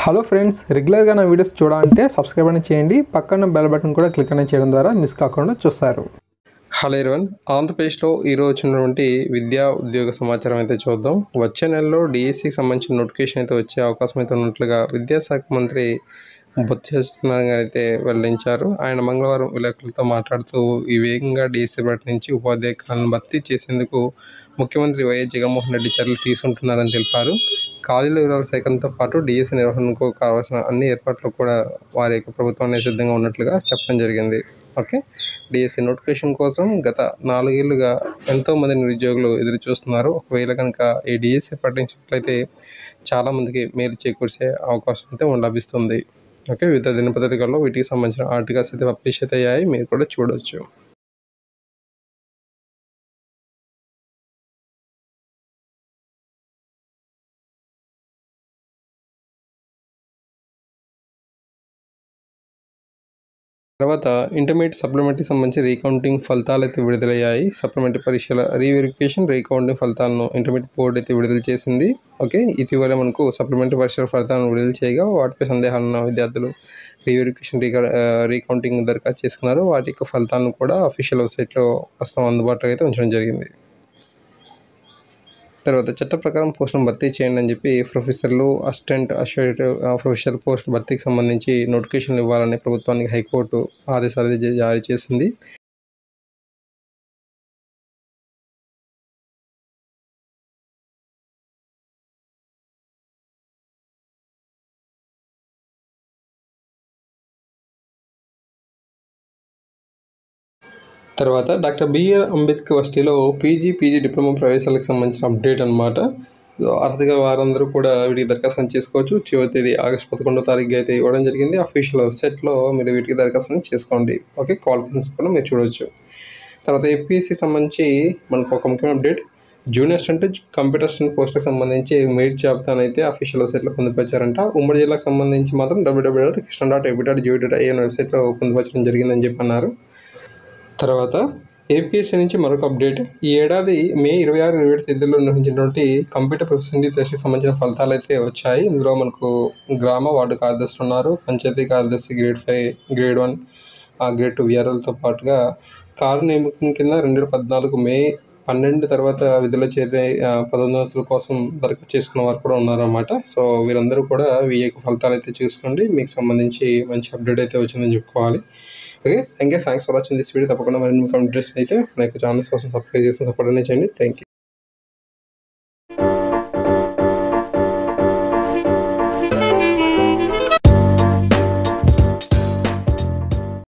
hello friends రెగ్యులర్గా నా videos చూడాలంటే సబ్స్క్రైబ్ అని చేయండి పక్కన బెల్ బటన్ కూడా క్లిక్ అనేది చేయడం ద్వారా మిస్ కాకుండా చూస్తారు హలో ఇరవన్ ఆంధ్రప్రదేశ్లో ఈరోజు వచ్చినటువంటి విద్యా ఉద్యోగ సమాచారం అయితే చూద్దాం వచ్చే నెలలో డిఎస్సికి సంబంధించిన నోటిఫికేషన్ అయితే వచ్చే అవకాశం అయితే ఉన్నట్లుగా విద్యాశాఖ మంత్రి బొత్స సత్యనారాయణ గారు అయితే వెల్లడించారు ఆయన మంగళవారం విలేకరులతో మాట్లాడుతూ ఈ వేగంగా డిఎస్సి బట్టి నుంచి ఉపాధ్యాయ కాలను భర్తీ చేసేందుకు ముఖ్యమంత్రి వైఎస్ జగన్మోహన్ రెడ్డి చర్యలు తీసుకుంటున్నారని తెలిపారు ఖాళీల వివరాల సేకరణతో పాటు డిఎస్సి నిర్వహణకు కావాల్సిన అన్ని ఏర్పాట్లు కూడా వారి యొక్క ప్రభుత్వాన్ని సిద్ధంగా ఉన్నట్లుగా చెప్పడం జరిగింది ఓకే డిఎస్సి నోటిఫికేషన్ కోసం గత నాలుగేళ్లుగా ఎంతోమంది నిరుద్యోగులు ఎదురు చూస్తున్నారు ఒకవేళ కనుక ఈ డిఎస్సి ప్రకటించినట్లయితే చాలామందికి మేలు చేకూర్చే అవకాశం అయితే లభిస్తుంది ఓకే వివిధ దినపత్రికల్లో వీటికి సంబంధించిన ఆర్టికల్స్ అయితే పబ్లిష్ అయితే అయ్యాయి మీరు కూడా చూడొచ్చు తర్వాత ఇంటర్మీడియట్ సప్లిమెంటరీ సంబంధించి రీకౌంటింగ్ ఫలితాలు అయితే విడుదలయ్యాయి సప్లిమెంటరీ పరీక్షల రీవెరిఫికేషన్ రీకౌంటింగ్ ఫలితాలను ఇంటర్మీడియట్ బోర్డు అయితే విడుదల చేసింది ఓకే ఇటీవల మనకు సప్లిమెంటరీ పరీక్షల ఫలితాలను విడుదల చేయగా వాటిపై సందేహాలు ఉన్న విద్యార్థులు రీవెరిఫికేషన్ రీకా రీకౌంటింగ్ దరఖాస్తు చేసుకున్నారు వాటి యొక్క ఫలితాలను కూడా అఫీషియల్ వెబ్సైట్లో ప్రస్తుతం అందుబాటులో అయితే ఉంచడం జరిగింది తర్వాత చట్ట ప్రకారం పోస్టును భర్తీ చేయండి అని చెప్పి ప్రొఫెసర్లు అసిస్టెంట్ అసోసియేట్ ప్రొఫెసర్ పోస్ట్ భర్తీకి సంబంధించి నోటిఫికేషన్లు ఇవ్వాలని ప్రభుత్వానికి హైకోర్టు ఆదేశాలు అయితే జారీ చేసింది తర్వాత డాక్టర్ బిఆర్ అంబేద్కర్ యూనివర్సిటీలో పీజీ పీజీ డిప్లొమా ప్రవేశాలకు సంబంధించిన అప్డేట్ అనమాట ఆర్థిక వారందరూ కూడా వీటికి దరఖాస్తు చేసుకోవచ్చు చివరి తేదీ ఆగస్ట్ పదకొండో తారీఖు అయితే ఇవ్వడం జరిగింది అఫీషియల్ వెబ్సైట్లో మీరు వీటికి దరఖాస్తు చేసుకోండి ఓకే క్వాలిఫికేషన్స్ కూడా మీరు చూడవచ్చు తర్వాత ఏపీఎస్సి సంబంధించి మనకు ఒక ముఖ్యమైన update junior assistant computer assistant పోస్టులకు సంబంధించి మెరిట్ జాబితాను అయితే అఫీషియల్ వెబ్సైట్లో పొందుపరిచారంట ఉమ్మడి జిల్లాకు సంబంధించి మాత్రం W W dot Krishna dot AP dot G V dot I N వెబ్సైట్లో పొందుపరచడం జరిగిందని చెప్పి అన్నారు తర్వాత ఏపీఎస్సీ నుంచి మరొక అప్డేట్ ఈ ఏడాది మే ఇరవై ఆరు ఇరవై ఏడు తేదీలో నిర్వహించినటువంటి కంప్యూటర్ ప్రొఫెషనల్ టెస్ట్కి సంబంధించిన ఫలితాలు అయితే వచ్చాయి ఇందులో మనకు గ్రామ వార్డు కార్యదర్శులు ఉన్నారు పంచాయతీ కార్యదర్శి grade five grade one grade two విఆర్ఎల్తో పాటుగా కారు నియామకం కింద రెండు వేల పద్నాలుగు మే పన్నెండు తర్వాత విధులు చేరే పదోన్నతుల కోసం దరఖాస్తు చేసుకున్న వారు కూడా ఉన్నారన్నమాట సో వీరందరూ కూడా వీఏ ఫలితాలు అయితే చూసుకోండి మీకు సంబంధించి మంచి అప్డేట్ అయితే వచ్చిందని చెప్పుకోవాలి okay thank you thanks for watching this video తప్పకుండా మరిన్ని కంప్లీట్స్ అయితే నా యొక్క ఛానల్స్ కోసం సబ్స్క్రైబ్ చేసి సపోర్ట్ అనేది చేయండి థ్యాంక్ యూ